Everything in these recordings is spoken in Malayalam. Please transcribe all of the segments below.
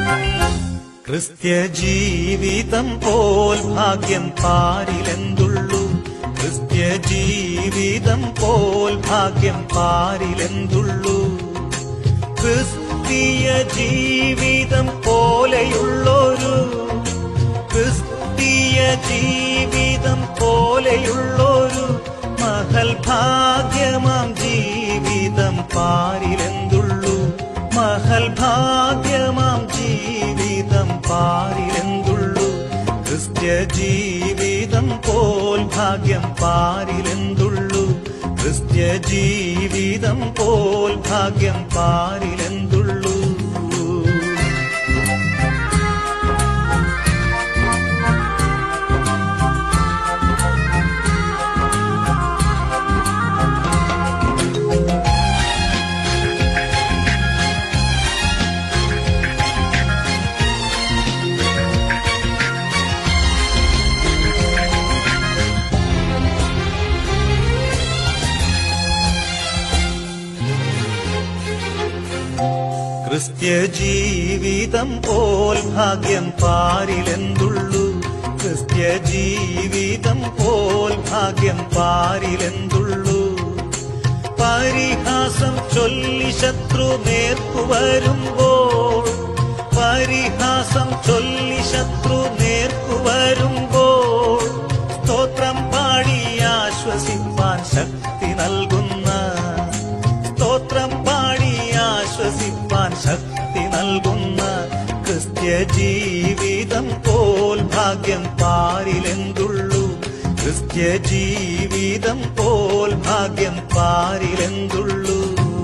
ക്രിസ്ത്യ ജീവിതം പോൽ ഭാഗ്യം പാരിലെന്തുള്ളൂ ക്രിസ്ത്യ ജീവിതം പോൽ ഭാഗ്യം പാരിലെന്തുള്ളൂ ക്രിസ്തീയ ജീവിതം പോലെയുള്ളൊരു ക്രിസ്തീയ ജീവിതം പോലെയുള്ളൊരു മഹൽ ഭാഗ്യമാം ജീവിതം പാരിലെന്തുള്ളൂ മഹൽ ഭാഗ്യമാം ജീവിതം പാരിലെന്തുള്ളൂ ക്രിസ്ത്യ ജീവിതം പോൽ ഭാഗ്യം പാരിലെന്തുള്ളൂ ക്രിസ്ത്യ ജീവിതം പോൽ ഭാഗ്യം പാരിലെന്തുള്ളൂ ക്രിസ്ത്യ ജീവിതം പോൽ ഭാഗ്യം പാരിലെന്തുള്ളൂ ക്രിസ്ത്യ ജീവിതം പോൽ ഭാഗ്യം പാരിലെന്തുള്ളൂ പരിഹാസം ചൊല്ലി ശത്രു നേർക്കു വരുമ്പോൾ പരിഹാസം ചൊല്ലി ശത്രു നേർക്കു വരുമ്പോൾ സ്തോത്രം പാടി ആശ്വസിപ്പാൻ ശക്തി നൽകുന്ന സ്തോത്രം പാടി ആശ്വസിപ്പാൻ ശക്തി നൽകുന്ന ക്രിസ്ത്യ ജീവിതം പോൽ ഭാഗ്യം പാരിലെന്തുള്ളൂ ക്രിസ്ത്യ ജീവിതം പോൽ ഭാഗ്യം പാരിലെന്തുള്ളൂ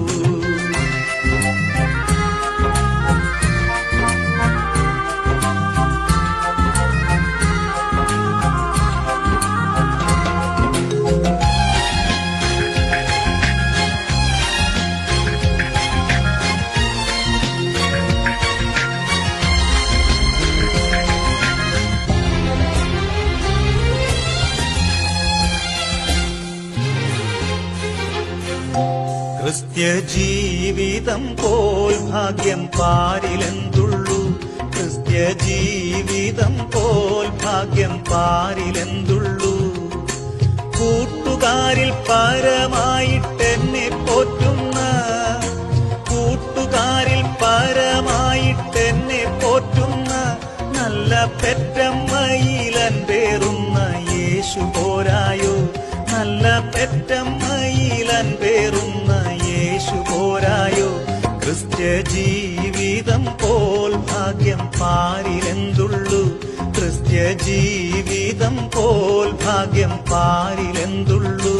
ക്രിസ്ത്യ ജീവിതം പോൽ ഭാഗ്യം പാരിലെന്തുള്ളൂ ക്രിസ്ത്യ ജീവിതം പോൽ ഭാഗ്യം പാരിലെന്തുള്ളൂ കൂട്ടുകാരിൽ പരമായിട്ടെന്നെ പോറ്റുന്ന കൂട്ടുകാരിൽ പരമായിട്ടെന്നെ പോറ്റുന്ന നല്ല പെറ്റമ്മയിലൻ പേറുന്ന യേശു പോരായോ നല്ല പെറ്റമ്മയിലൻ പേറുന്ന യേശു പോരായോ ക്രിസ്ത്യ ജീവിതം പോൽ ഭാഗ്യം പാരിലെന്തുള്ളൂ ക്രിസ്ത്യ ജീവിതം പോൽ ഭാഗ്യം പാരിലെന്തുള്ളൂ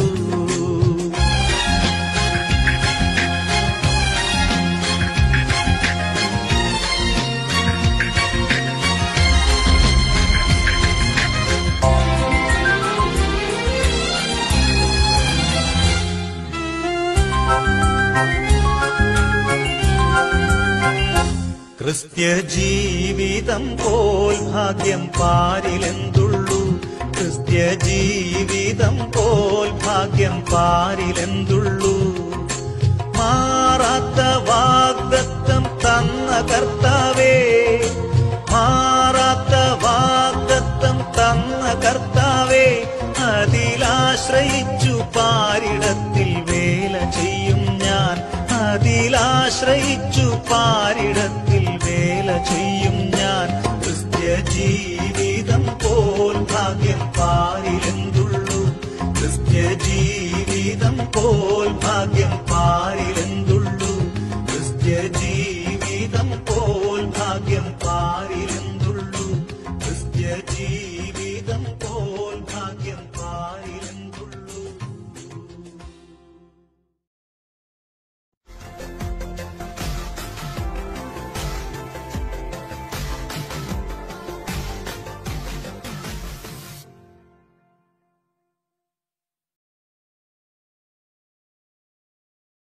ക്രിസ്ത്യ ജീവിതം പോൽ ഭാഗ്യം പാരിലെന്തുള്ളൂ ക്രിസ്ത്യ ജീവിതം പോൽ ഭാഗ്യം പാരിലെന്തുള്ളൂ മാറാത്ത വാഗ്ദത്തം തന്ന കർത്താവേ മാറാത്ത വാഗ്ദത്തം തന്ന കർത്താവേ അതിലാശ്രയിച്ചു പാരിടത്തിൽ വേല ചെയ്യും ഞാൻ അതിലാശ്രയിച്ചു പാരിടത്തിൽ വേല ചെയ്യും ഞാൻ ക്രിസ്ത്യ ജീവിതം പോൽ ഭാഗ്യം പാരിലെന്തുള്ളൂ ക്രിസ്ത്യ ജീവിതം പോൽ ഭാഗ്യം പാരിലെന്തുള്ളൂ ക്രിസ്ത്യ ജീവിതം